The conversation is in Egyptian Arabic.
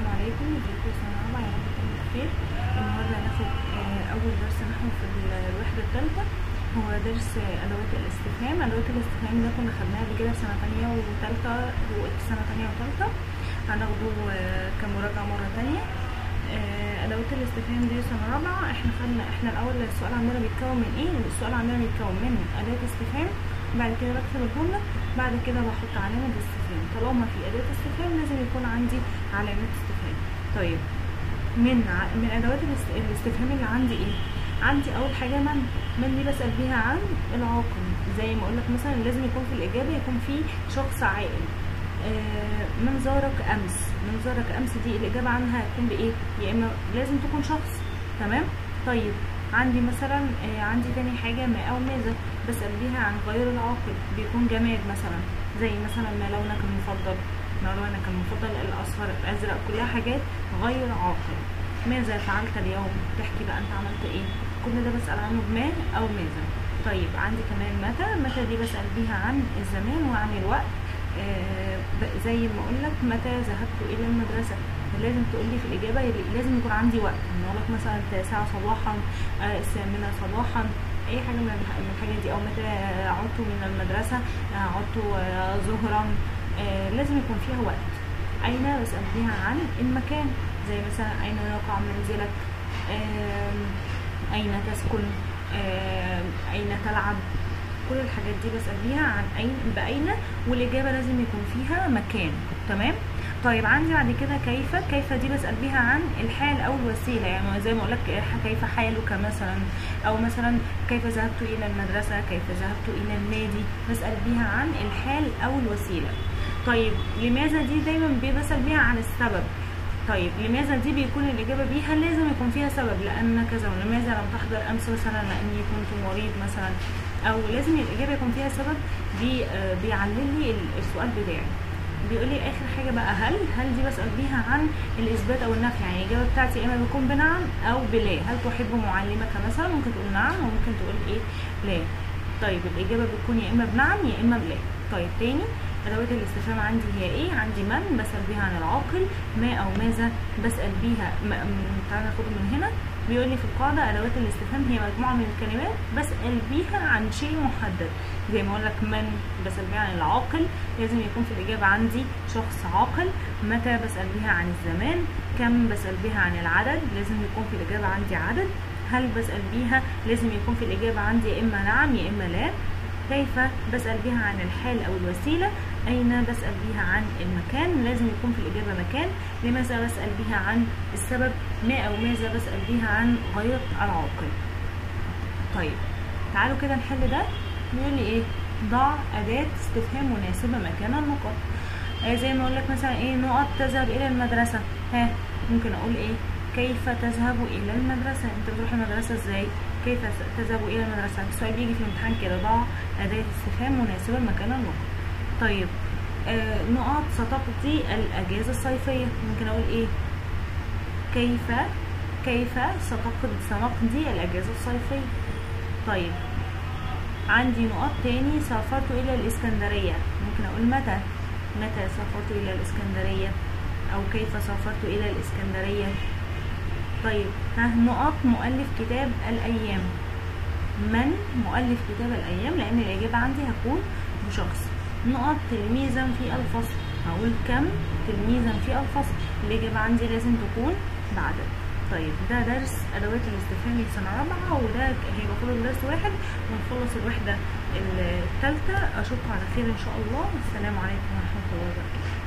عليكم ازيكم يا سنة رابعة يا رب تكونوا بخير النهاردة هناخد آه، أول درس نحو في ال- الوحدة التالتة هو درس آه، أدوات الاستفهام أدوات الاستفهام ده كنا خدناه قبل كده في سنة تانية وتالتة وفي سنة تانية وتالتة هناخده آه، كمراجعة مرة تانية آه، أدوات الاستفهام دي سنة رابعة احنا خدنا احنا الأول السؤال عندنا بيتكون من ايه؟ السؤال عندنا بيتكون من أداة استفهام بعد كده بكتب الجملة بعد كده بحط علامة استفهام طالما في أداة استفهام لازم يكون عندي علامة استفهام طيب من ع- من أدوات الاست- الاستفهام اللي عندي ايه؟ عندي أول حاجة من من دي بسأل بيها عن العاقل زي ما أقولك مثلا لازم يكون في الإجابة يكون في شخص عاقل آه، من زارك أمس من زارك أمس دي الإجابة عنها هتكون بإيه؟ يا إما لازم تكون شخص تمام؟ طيب عندي مثلا آه، عندي تاني حاجة ما أو ماذا بسأل بيها عن غير العاقل بيكون جماد مثلا زي مثلا ما لونك المفضل ما لونك المفضل الأصفر الأزرق كلها حاجات غير عاقل ماذا فعلت اليوم تحكي بقى أنت عملت إيه كل ده بسأل عنه بما أو ماذا طيب عندي كمان متى متى دي بسأل بيها عن الزمان وعن الوقت آه، ب- زي ما اقول لك متى ذهبت الى المدرسه لازم تقول لي في الاجابه يل- لازم يكون عندي وقت ان اقول لك مثلا التاسعه صباحا آه، الثامنه صباحا اي حاجه من الح- من الحاجات دي او متى عدت من المدرسه آه، عدت آه، ظهرا آه، لازم يكون فيها وقت اين بسال فيها عن المكان زي مثلا اين يقع منزلك آم، اين تسكن آم، اين تلعب كل الحاجات دي بسأل بيها عن أين بأين والإجابة لازم يكون فيها مكان تمام طيب عندي بعد كده كيف كيف دي بسأل بيها عن الحال أو الوسيلة يعني زي ما أقول لك كيف حالك مثلا أو مثلا كيف ذهبت إلى المدرسة كيف ذهبت إلى النادي بسأل بيها عن الحال أو الوسيلة طيب لماذا دي دايما بي- بسأل بيها عن السبب طيب لماذا دي بيكون الإجابة بيها لازم يكون فيها سبب لأن كذا ولماذا لم تحضر أمس مثلا لأني كنت مريض مثلا أو لازم الإجابة يكون فيها سبب بي آه، بيعلل لي ال- السؤال بتاعي بيقول لي آخر حاجة بقى هل هل دي بسأل بيها عن الإثبات أو النفي يعني الإجابة بتاعتي يا إما بتكون بنعم أو بلا هل تحب معلمك مثلا ممكن تقول نعم وممكن تقول إيه لا طيب الإجابة بتكون يا إما بنعم يا إما بلا طيب تاني أدوات الاستفهام عندي هي إيه؟ عندي من بسأل بيها عن العاقل ما أو ماذا بسأل بيها م- م- تعالى ناخده من هنا بيقول لي في القاعدة أدوات الاستفهام هي مجموعة من الكلمات بسأل بيها عن شيء محدد زي ما أقول لك من بسأل بيها عن العاقل لازم يكون في الإجابة عندي شخص عاقل متى بسأل بيها عن الزمان كم بسأل بيها عن العدد لازم يكون في الإجابة عندي عدد هل بسأل بيها لازم يكون في الإجابة عندي يا إما نعم يا إما لا كيف بسأل بيها عن الحال أو الوسيلة أين بسأل بيها عن المكان لازم يكون في الإجابة مكان لماذا بسأل بيها عن السبب ما أو ماذا بسأل بيها عن غير العاقل طيب تعالوا كده نحل ده بيقول لي ايه ضع أداة استفهام مناسبة مكان النقط آه زي ما اقول لك مثلا ايه نقط تذهب إلى المدرسة ها ممكن أقول ايه كيف تذهب إلى المدرسة أنت بتروح المدرسة ازاي كيف تذهب إلى المدرسة السؤال بيجي في الامتحان كده ضع أداة استفهام مناسبة مكان النقط طيب آه نقط ستقضي الأجازة الصيفية ممكن أقول ايه كيف كيف ستقضي سنقضي الأجازة الصيفية طيب عندي نقاط تاني سافرت إلى الإسكندرية ممكن أقول متى متى سافرت إلى الإسكندرية أو كيف سافرت إلى الإسكندرية طيب ها نقط مؤلف كتاب الأيام من مؤلف كتاب الأيام لأن الإجابة عندي هتكون بشخص نقط تلميذا في الفصل هقول كم تلميذا في الفصل الإجابة عندي لازم تكون بعدد طيب ده درس أدوات الاستفهام لسنة رابعة وده هيبقى كله درس واحد ونخلص الوحدة الثالثة أشوفكم على خير إن شاء الله السلام عليكم ورحمة الله وبركاته